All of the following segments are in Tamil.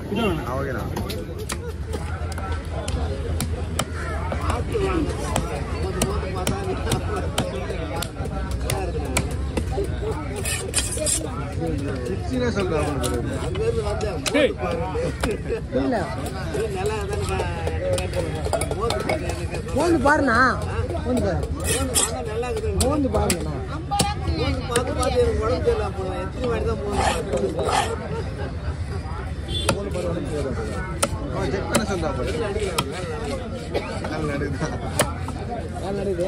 இதான் வேணும் ஓகேண்ணா சிக்ஸ்டீனே சொல்கிறேன் டேய் இல்ல மோந்து பாருண்ணா மோந்து பாரு மோந்து பாருங்கண்ணா செக் பண்ண சொல்கிறா பாரு நல்ல நடுதான் வேலை நடக்குது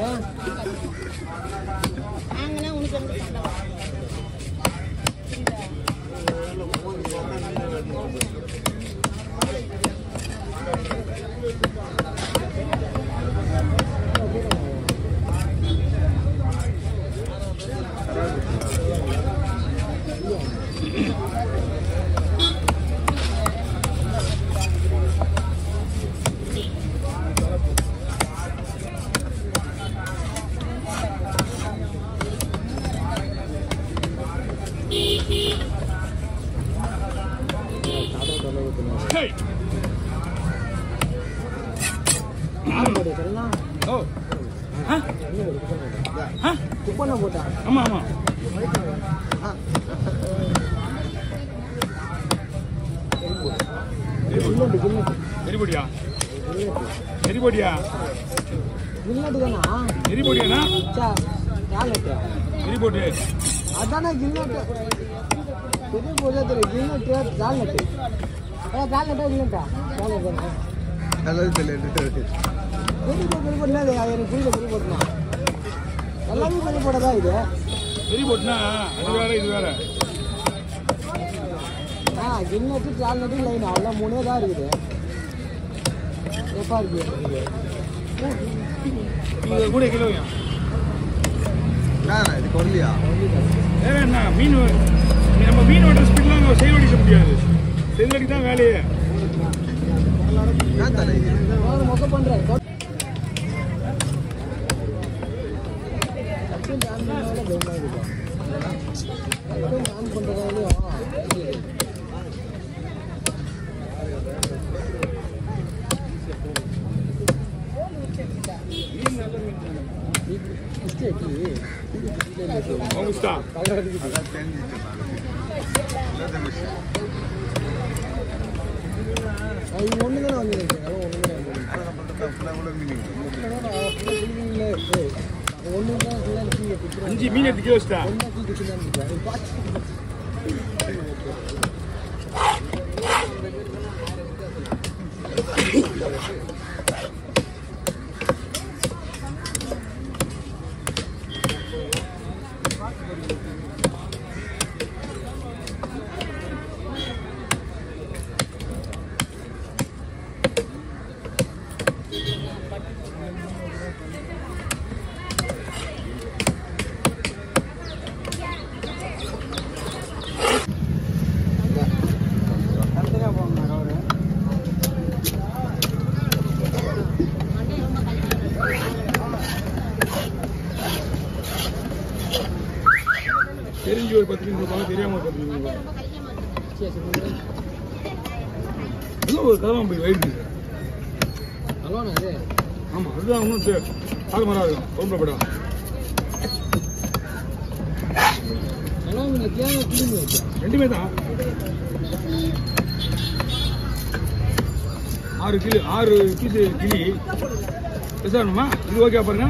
டேய் ஆறு போடு சரிங்களா ஓ ஆ ஆ துப்பண்ண போட்டா ஆமா ஆமா கில்லட்டு கில்லட்டு எரிபொடியா எரிபொடியா கில்லட்டு தானா எரிபொடியாண்ணா சா கேலட்டு எரிபொடி அதானே கில்லட்டு பெரிய போதே தெரியும் கில்லட்டு ஜால்நட்டு அதான் ஜால்நட்டா கில்லட்டா ஜால்நட் தானே நல்லது தெரியல பெரிய பெரிய போட்டு எனக்கு புரியல பெரிய போட்டுனா எல்லாமே பெரிய போட்டதா இது எரிபொடினா அது வேற இது வேற ஆ கில்லட்டு ஜால்நட்டு லைன் அவ்வளோ மூணே தான் இருக்குது எப்பா இருக்கு இது கூட கிலோயா என்ன இது கொல்லியா வேற என்ன மீன் நீ நம்ம மீன் வெட்டுற ஸ்பீட்லாம் நம்ம செயல் அடிக்க முடியாது செயல் அடிக்க தான் வேலையே என்ன தலை இது நான் மொக்க பண்றேன் நான் பண்றதாலையும் அவங்கஸ்டா அதான் தெரிஞ்சிச்சு நான் என்ன விஷயம் அது ஒன்று தானே வந்துருக்கு அது ஒன்று தானே ஒன்று தான் ஃபுல்லாக கீழே குத்துறேன் அஞ்சு மீன் எடுத்து கிலோ வச்சுட்டா ஒன்றா கீழே குத்துறேன் பார்த்து தனித்தனியாக போகணும் அவரு தெரிஞ்சு ஒரு பத்து மீன் கொடுப்பாங்க தெரியாம ஒரு பத்து மீன் கொடுப்பாங்க சரி சரி இன்னும் ஒரு கதவம் போய் வயிறு ஹலோண்ணா அது ஆமா அதுதான் இன்னும் ஆள் மரம் இருக்கும் குழம்புல படம் ஹலோ நீங்கள் தேவை கிளம்பி வச்சா ரெண்டுமே தான் ஆறு கிலோ ஆறு பீஸு கிளி பேசணுமா இது ஓகே பாருங்க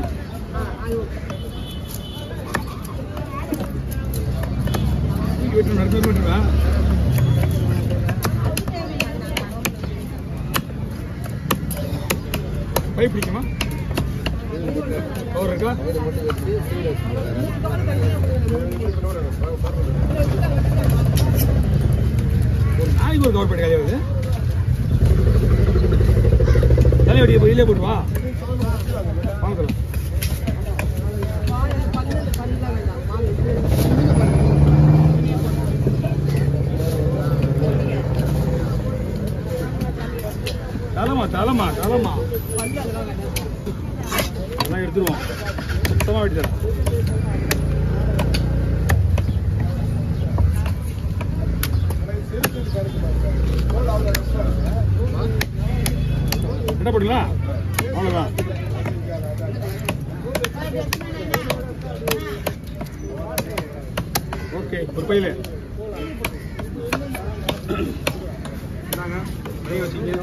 தூக்கி வெட்டணும் நடந்து வெட்டுவேன் பைப் பிடிக்குமா கவர் இருக்கா ஒரு நாய்க்கு ஒரு கவர் பேட் கிடையாது தலைவடியை போய் இல்லே போட்டு வா வாங்க தரோம். தலமா தலமா தலமா அதெல்லாம் எடுத்துருவோம் சுத்தமாக வெட்டி தரேன் என்ன போட்டுங்களா அவ்வளோதான் ஓகே ஒரு பையில இந்தாங்க, பை வச்சுங்க.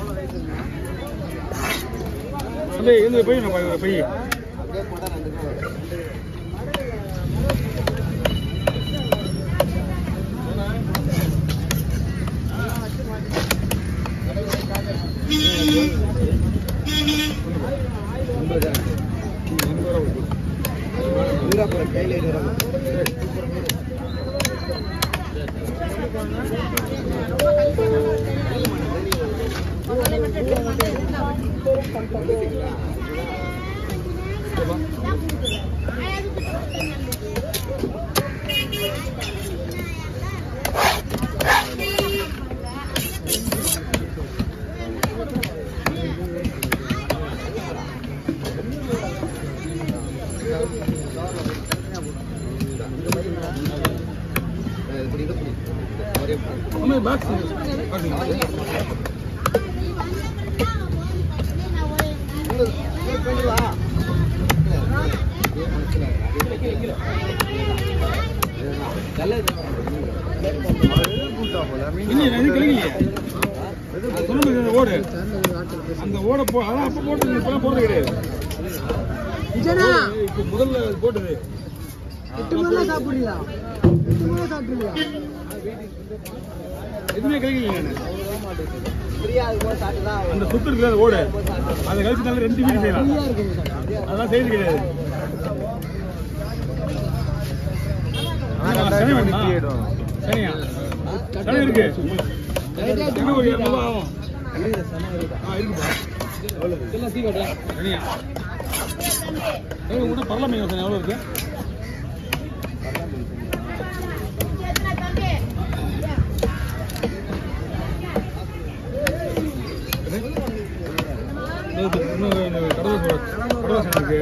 அப்படியே இந்த பை நான் பை- பை அப்படியே போட்டா ரெண்டு கிலோ வரும். இருபது ரூபா கையில் இருபது ரூபா இப்படி இது பண்ணி ஒரே அம்மா பாக்ஸ் பாக்ஸ் இன்னும் இது கிடைக்கலையே அது சொன்ன மாதிரி அந்த ஓடு அந்த ஓடை போ அதான் அப்போ போட்டது இப்போலாம் போடுறது கிடையாது விஜயனா இப்போ முதல்ல போட்டது எட்டு மணிலாம் சாப்பிடுறியா எட்டு மணிலாம் சாப்பிடுறியா எதுவுமே கிடைக்கலையே நான் ஃப்ரீயா அது கூட சாப்பிட்டுதான் அந்த சுத்து இருக்குல்ல அந்த ஓடு அதை கழிச்சு நல்லா ரெண்டு வீடு செய்யலாம் ஃப்ரீயா இருக்குது அதெல்லாம் செய்யறது கிடையாது சனி வேணுமா? சனியா சனி இருக்கு எங்க ஒரு இருநூறு ரூபா ஆகும் ஆ இருக்குப்பா சனியா ஏய், உங்கள்கிட்ட பரல மீன் யோசனை எவ்வளோ இருக்கு இன்னும் இன்னும் இன்னும் கடலை கடலை சனி இருக்கு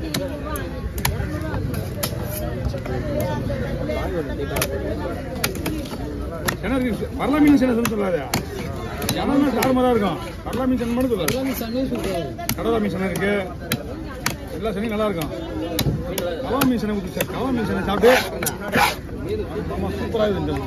கிணறு பரலா மீன் சேனை சொல்லாத கிணறுனா தாறுமாறா இருக்கும் கடலா மீன் சேனை மட்டும் சொல்லாது கடலா மீன் சேனை இருக்கு எல்லா சனியும் நல்லா இருக்கும் கலா மீன் சேனை ஊற்றி சார் கலா மீன் சேனை சாப்பிட்டு ஆமாம் சூப்பராக இருக்குது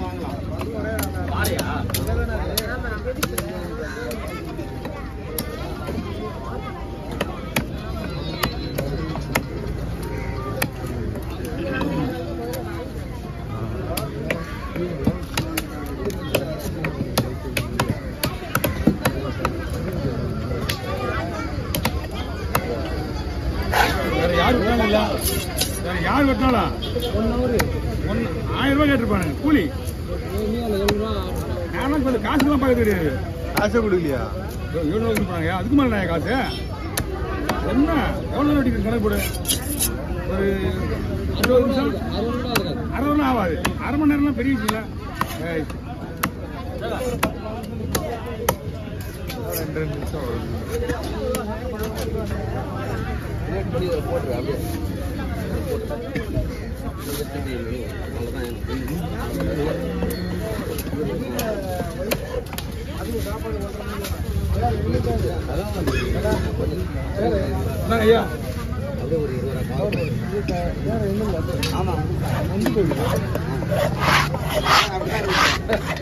வேற யார் வெட்டினாலும் இல்ல வேற யார் வெட்டினாலும் ஒன்று ஆயிரம் ரூபாய் கேட்டிருப்பானுங்க கூலி நானும் கொஞ்சம் காசுக்கெல்லாம் பார்க்க கிடையாது காசை கொடுக்கலையா எழுநூறு போனாங்க அதுக்கு மேலே நான் காசு என்ன எவ்வளோ நேரம் வெட்டிக்கிட்டு கணக்கு போடு ஒரு இருபது நிமிஷம் அறுபது நாள் ஆகாது அரை மணி நேரம்லாம் பெரிய விஷயம் இல்லை ஏய், ரெண்டு ரெண்டு நிமிஷம் வரும் ரேட் பண்ணி இதில் போட்டுரு அப்படியே அவ்வளோதான் இந்தாங்க ஐயா அப்படியே ஒரு இருபது ரூபா ஆமாம் அப்படிதான்